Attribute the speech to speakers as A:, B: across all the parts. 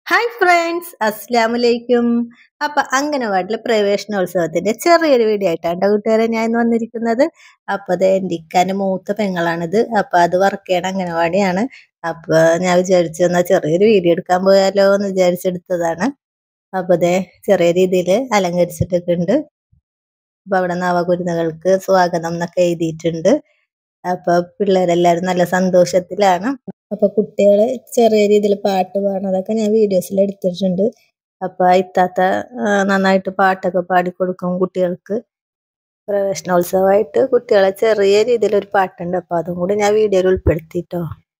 A: hi friends അസ്ലാമലൈക്കും അപ്പൊ അംഗനവാടിയിലെ പ്രവേശനോത്സവത്തിന്റെ ചെറിയൊരു video ആയിട്ടാണ് ട്ടോ കൂട്ടുകാരെ ഞാൻ ഇന്ന് വന്നിരിക്കുന്നത് അപ്പൊ അത് എൻ്റെ ഇക്കാന്റെ മൂത്ത പെങ്ങളാണിത് അപ്പൊ അത് വർക്ക് ചെയ്യണ അംഗനവാടിയാണ് അപ്പൊ ഞാൻ വിചാരിച്ചു എന്നാ ചെറിയൊരു വീഡിയോ എടുക്കാൻ പോയാലോ എന്ന് വിചാരിച്ചെടുത്തതാണ് അപ്പൊ അതെ ചെറിയ രീതിയിൽ അലങ്കരിച്ചിട്ടൊക്കെ ഉണ്ട് അപ്പൊ അവിടെ നവകുരുന്നുകൾക്ക് സ്വാഗതം എന്നൊക്കെ എഴുതിയിട്ടുണ്ട് അപ്പൊ പിള്ളേരെല്ലാരും നല്ല സന്തോഷത്തിലാണ് അപ്പൊ കുട്ടികള് ചെറിയ രീതിയിൽ പാട്ട് പാടുന്നതൊക്കെ ഞാൻ വീഡിയോസിൽ എടുത്തിട്ടുണ്ട് അപ്പൊ ഇത്താത്ത ആ, നന്നായിട്ട് പാട്ടൊക്കെ പാടിക്കൊടുക്കും കുട്ടികൾക്ക് പ്രവേശനോത്സവമായിട്ട് കുട്ടികളെ ചെറിയ രീതിയിൽ ഒരു പാട്ടുണ്ട് അപ്പൊ അതും കൂടി ഞാൻ വീഡിയോയിൽ ഉൾപ്പെടുത്തിട്ടോ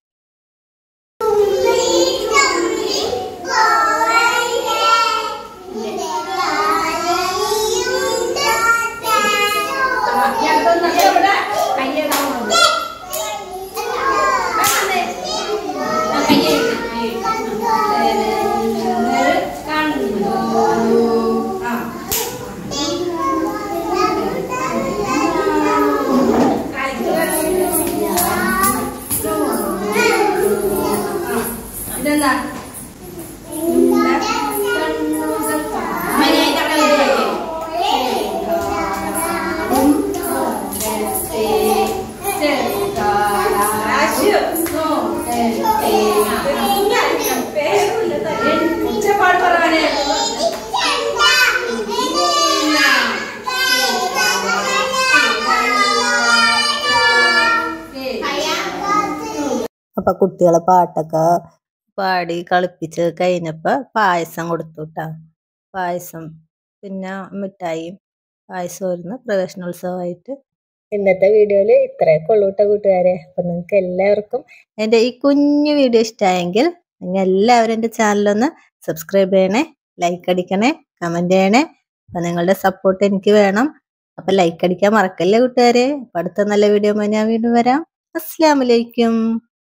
B: ഇതെന്താ ഉച്ചപ്പാട് പറയാനേ
A: അപ്പൊ കുട്ടികളെ പാട്ടൊക്കെ പാടി കളിപ്പിച്ച് കഴിഞ്ഞപ്പോ പായസം കൊടുത്തു കേട്ടോ പായസം പിന്നെ മിഠായിയും പായസമായിരുന്നു പ്രവേശനോത്സവമായിട്ട് ഇന്നത്തെ വീഡിയോയിൽ ഇത്രയൊക്കെ ഉള്ളൂ കേട്ടോ കൂട്ടുകാരെ അപ്പൊ നിങ്ങൾക്ക് എല്ലാവർക്കും എൻ്റെ ഈ കുഞ്ഞു വീഡിയോ ഇഷ്ടമായെങ്കിൽ നിങ്ങൾ എല്ലാവരും എൻ്റെ ചാനലൊന്ന് സബ്സ്ക്രൈബ് ചെയ്യണേ ലൈക്ക് അടിക്കണേ കമന്റ് ചെയ്യണേ അപ്പൊ നിങ്ങളുടെ സപ്പോർട്ട് എനിക്ക് വേണം അപ്പൊ ലൈക്ക് അടിക്കാൻ മറക്കല്ലേ കൂട്ടുകാരെ അപ്പൊ അടുത്ത നല്ല വീഡിയോ ഞാൻ വീണ്ടും വരാം അസ്സലാമലൈക്കും